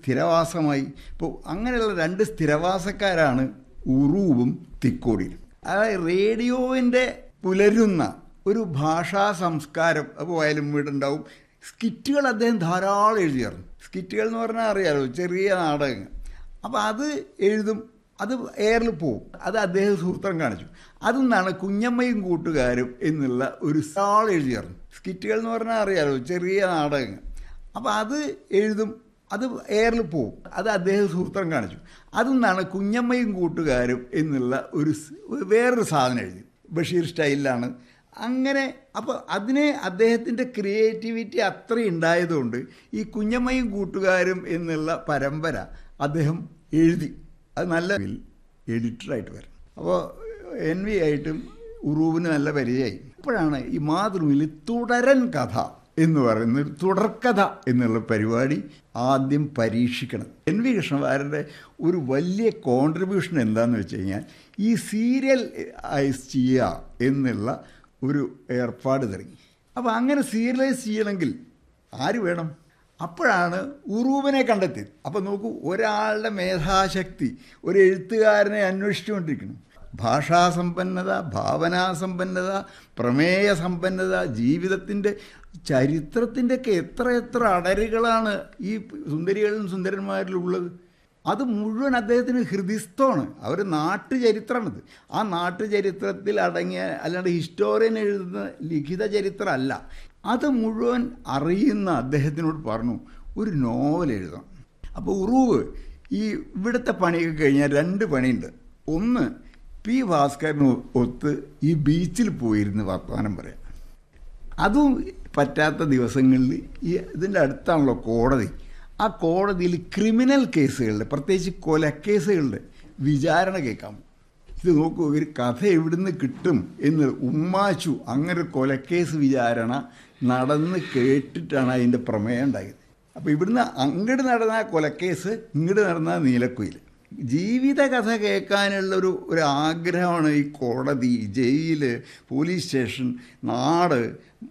സ്ഥിരവാസമായി ഇപ്പോൾ അങ്ങനെയുള്ള രണ്ട് സ്ഥിരവാസക്കാരാണ് ഉറൂവും തിക്കോടിയും അതായത് റേഡിയോവിൻ്റെ പുലരുന്ന ഒരു ഭാഷാ സംസ്കാരം പോയാലും വീടുണ്ടാവും സ്കിറ്റുകൾ അദ്ദേഹം ധാരാളം എഴുതിയായിരുന്നു സ്കിറ്റുകൾ എന്ന് പറഞ്ഞാൽ അറിയാലോ ചെറിയ നാടകങ്ങൾ അപ്പോൾ അത് എഴുതും അത് എയറിൽ പോവും അത് അദ്ദേഹം സൂത്രം കാണിച്ചു അതിൽ നിന്നാണ് കുഞ്ഞമ്മയും കൂട്ടുകാരും എന്നുള്ള ഒരു സാൾ എഴുതിയായിരുന്നു സ്കിറ്റുകൾ എന്ന് പറഞ്ഞാൽ അറിയാലോ ചെറിയ നാടകങ്ങൾ അപ്പോൾ അത് എഴുതും അത് എയറിൽ പോവും അത് അദ്ദേഹം സൂത്രം കാണിച്ചു അതിൽ നിന്നാണ് കുഞ്ഞമ്മയും കൂട്ടുകാരും എന്നുള്ള ഒരു വേറൊരു സാധനം എഴുതി ബഷീർ സ്റ്റൈലിലാണ് അങ്ങനെ അപ്പോൾ അതിനെ അദ്ദേഹത്തിൻ്റെ ക്രിയേറ്റിവിറ്റി അത്രയും ഉണ്ടായതുകൊണ്ട് ഈ കുഞ്ഞമ്മയും കൂട്ടുകാരും എന്നുള്ള പരമ്പര അദ്ദേഹം എഴുതി അത് നല്ല എഡിറ്ററായിട്ട് വരും അപ്പോൾ എൻ വി ആയിട്ടും ഉറൂവിന് നല്ല പരിചയമായി അപ്പോഴാണ് ഈ മാതൃഭൂമിയിൽ തുടരൻ കഥ എന്ന് പറയുന്ന ഒരു തുടർക്കഥ എന്നുള്ള പരിപാടി ആദ്യം പരീക്ഷിക്കണം എൻ വി കൃഷ്ണവാരൻ്റെ ഒരു വലിയ കോൺട്രിബ്യൂഷൻ എന്താണെന്ന് വെച്ച് കഴിഞ്ഞാൽ ഈ സീരിയൽ ഐസ് ചെയ്യുക എന്നുള്ള ഒരു ഏർപ്പാട് തുടങ്ങി അപ്പോൾ അങ്ങനെ സീരിയലൈസ് ചെയ്യണമെങ്കിൽ ആര് വേണം അപ്പോഴാണ് ഉറൂബിനെ കണ്ടെത്തിയത് അപ്പോൾ നോക്കൂ ഒരാളുടെ മേധാശക്തി ഒരു എഴുത്തുകാരനെ അന്വേഷിച്ചുകൊണ്ടിരിക്കുന്നു ഭാഷാസമ്പന്നത ഭാവനാസമ്പന്നത പ്രമേയ സമ്പന്നത ജീവിതത്തിൻ്റെ ചരിത്രത്തിൻ്റെയൊക്കെ എത്ര എത്ര അടരുകളാണ് ഈ സുന്ദരികളിലും സുന്ദരന്മാരിലും ഉള്ളത് അത് മുഴുവൻ അദ്ദേഹത്തിന് ഹൃദിസ്ഥമാണ് അവർ നാട്ടുചരിത്രമാണിത് ആ നാട്ടുചരിത്രത്തിൽ അടങ്ങിയ അല്ലാണ്ട് ഹിസ്റ്റോറിയൻ എഴുതുന്ന ലിഖിത ചരിത്രമല്ല അത് മുഴുവൻ അറിയുന്ന അദ്ദേഹത്തിനോട് പറഞ്ഞു ഒരു നോവൽ എഴുതണം അപ്പോൾ ഉറൂവ് ഈ ഇവിടുത്തെ പണിയൊക്കെ കഴിഞ്ഞാൽ രണ്ട് പണിയുണ്ട് ഒന്ന് പി ഭാസ്കരന് ഒത്ത് ഈ ബീച്ചിൽ പോയിരുന്ന് വർത്തമാനം പറയാം അതും പറ്റാത്ത ദിവസങ്ങളിൽ ഈ ഇതിൻ്റെ അടുത്താണല്ലോ കോടതി ആ കോടതിയിൽ ക്രിമിനൽ കേസുകളുടെ പ്രത്യേകിച്ച് കൊലക്കേസുകളുടെ വിചാരണ കേൾക്കാം ഇത് നോക്കൂ ഒരു കഥ എവിടുന്ന് കിട്ടും എന്ന് ഉമ്മാച്ചു അങ്ങനെ കൊലക്കേസ് വിചാരണ നടന്ന് കേട്ടിട്ടാണ് അതിൻ്റെ പ്രമേയം ഉണ്ടായത് അപ്പോൾ ഇവിടുന്ന് അങ്ങോട്ട് നടന്ന കൊലക്കേസ് ഇങ്ങോട്ട് നടന്ന നീലക്കുയിൽ ജീവിത കഥ കേൾക്കാനുള്ളൊരു ഒരു ആഗ്രഹമാണ് ഈ കോടതി ജയില് പോലീസ് സ്റ്റേഷൻ നാട്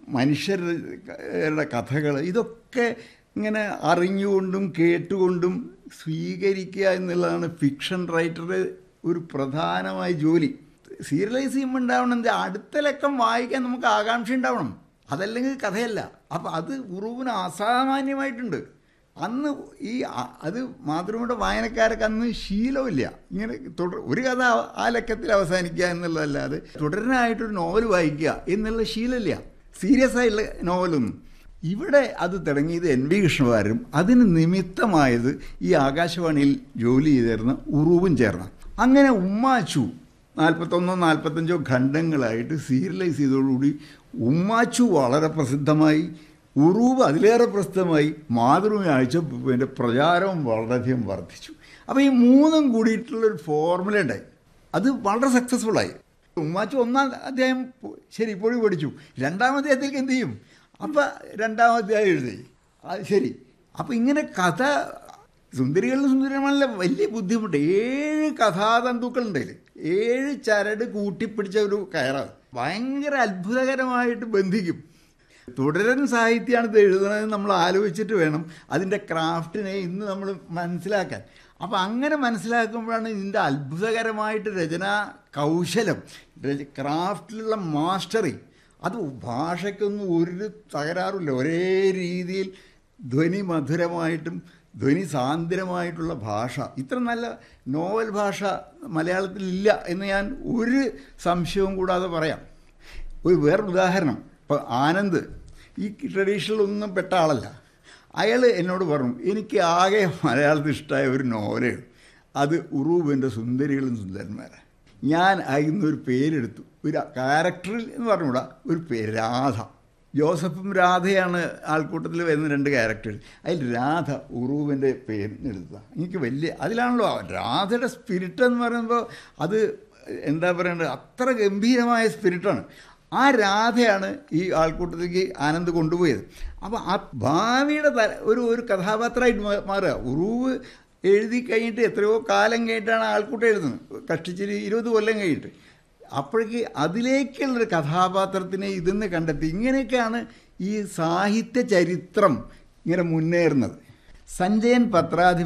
മനുഷ്യരുടെ കഥകൾ ഇതൊക്കെ ഇങ്ങനെ അറിഞ്ഞുകൊണ്ടും കേട്ടുകൊണ്ടും സ്വീകരിക്കുക എന്നുള്ളതാണ് ഫിക്ഷൻ റൈറ്ററുടെ ഒരു പ്രധാനമായ ജോലി സീരിയലൈസ് ചെയ്യുമ്പോൾ ഉണ്ടാവണം അടുത്ത ലക്കം വായിക്കാൻ നമുക്ക് ആകാംക്ഷ ഉണ്ടാവണം അതല്ലെങ്കിൽ കഥയല്ല അപ്പം അത് ഉറൂവിന് അസാമാന്യമായിട്ടുണ്ട് അന്ന് ഈ അത് മാതൃഭൂമിയുടെ വായനക്കാർക്ക് അന്ന് ശീലമില്ല ഇങ്ങനെ തുടർ ഒരു കഥ ആ ലക്കത്തിൽ അവസാനിക്കുക എന്നുള്ളതല്ലാതെ തുടരാനായിട്ടൊരു നോവൽ വായിക്കുക എന്നുള്ള ശീലമില്ല സീരിയസ് ആയിട്ടുള്ള നോവലൊന്നും ഇവിടെ അത് തുടങ്ങിയത് എൻ വി കൃഷ്ണവാരും അതിന് നിമിത്തമായത് ഈ ആകാശവാണിയിൽ ജോലി ചെയ്തിരുന്ന ഉറൂവും ചേർന്ന അങ്ങനെ ഉമ്മാച്ചു നാൽപ്പത്തൊന്നോ നാൽപ്പത്തഞ്ചോ ഖണ്ഡങ്ങളായിട്ട് സീരിയലൈസ് ചെയ്തതോടുകൂടി ഉമ്മാച്ചു വളരെ പ്രസിദ്ധമായി ഉറൂബ് അതിലേറെ പ്രസിദ്ധമായി മാതൃഭൂമി ആഴ്ചൻ്റെ പ്രചാരവും വളരെയധികം വർദ്ധിച്ചു അപ്പോൾ ഈ മൂന്നും കൂടിയിട്ടുള്ളൊരു ഫോർമുല ഉണ്ടായി അത് വളരെ സക്സസ്ഫുള്ളായി ഉമ്മാച്ചു ഒന്നാം അധ്യായം ശരി ഇപ്പോഴും പഠിച്ചു രണ്ടാം അധ്യായത്തിലേക്ക് എന്ത് ചെയ്യും അപ്പം രണ്ടാം അധ്യായം എഴുതി അത് ശരി അപ്പം ഇങ്ങനെ കഥ സുന്ദരികളിലും സുന്ദരന്മാരിലെ വലിയ ബുദ്ധിമുട്ട് ഏഴ് കഥാതന്തുക്കളുണ്ട് ഏഴ് ചരട് കൂട്ടിപ്പിടിച്ച ഒരു കയറാണ് ഭയങ്കര അത്ഭുതകരമായിട്ട് ബന്ധിക്കും തുടരൻ സാഹിത്യമാണ് ഇത് എഴുതുന്നത് നമ്മൾ ആലോചിച്ചിട്ട് വേണം അതിൻ്റെ ക്രാഫ്റ്റിനെ ഇന്ന് നമ്മൾ മനസ്സിലാക്കാൻ അപ്പം അങ്ങനെ മനസ്സിലാക്കുമ്പോഴാണ് ഇതിൻ്റെ അത്ഭുതകരമായിട്ട് രചനാ കൗശലം ക്രാഫ്റ്റിലുള്ള മാസ്റ്ററി അത് ഭാഷയ്ക്കൊന്നും ഒരു തകരാറില്ല ഒരേ രീതിയിൽ ധ്വനി മധുരമായിട്ടും ധ്വനി സാന്ദ്രമായിട്ടുള്ള ഭാഷ ഇത്ര നല്ല നോവൽ ഭാഷ മലയാളത്തിലില്ല എന്ന് ഞാൻ ഒരു സംശയവും കൂടാതെ പറയാം ഒരു വേറൊരു ഉദാഹരണം ഇപ്പോൾ ആനന്ദ് ഈ ട്രഡീഷണലൊന്നും പെട്ട ആളല്ല അയാൾ എന്നോട് പറഞ്ഞു എനിക്ക് ആകെ മലയാളത്തിൽ ഇഷ്ടമായ ഒരു നോവലേ അത് ഉറൂബിൻ്റെ സുന്ദരികളും സുന്ദരന്മാരാണ് ഞാൻ അതിന്നൊരു പേരെടുത്തു ഒരു ക്യാരക്ടറിൽ എന്ന് പറഞ്ഞുകൂടാ ഒരു പേര് രാധ ജോസഫും രാധയാണ് ആൾക്കൂട്ടത്തിൽ വരുന്ന രണ്ട് ക്യാരക്ടേഴ്സ് അതിൽ രാധ ഉറൂവിൻ്റെ പേര് എടുത്തതാണ് എനിക്ക് വലിയ അതിലാണല്ലോ രാധയുടെ സ്പിരിറ്റ് എന്ന് പറയുമ്പോൾ അത് എന്താ പറയേണ്ടത് അത്ര ഗംഭീരമായ സ്പിരിറ്റാണ് ആ രാധയാണ് ഈ ആൾക്കൂട്ടത്തിലേക്ക് ആനന്ദ് കൊണ്ടുപോയത് അപ്പോൾ ആ ഭാവിയുടെ തല ഒരു ഒരു കഥാപാത്രമായിട്ട് മാറുക ഉറൂവ് എഴുതി കഴിഞ്ഞിട്ട് എത്രയോ കാലം കഴിഞ്ഞിട്ടാണ് ആൾക്കൂട്ടം എഴുതുന്നത് കഷ്ടിച്ചിട്ട് ഇരുപത് കൊല്ലം കഴിഞ്ഞിട്ട് അപ്പോഴേക്ക് അതിലേക്കുള്ളൊരു കഥാപാത്രത്തിനെ ഇതെന്ന് കണ്ടെത്തി ഇങ്ങനെയൊക്കെയാണ് ഈ സാഹിത്യ ചരിത്രം ഇങ്ങനെ മുന്നേറുന്നത് സഞ്ജയൻ പത്രാധിപ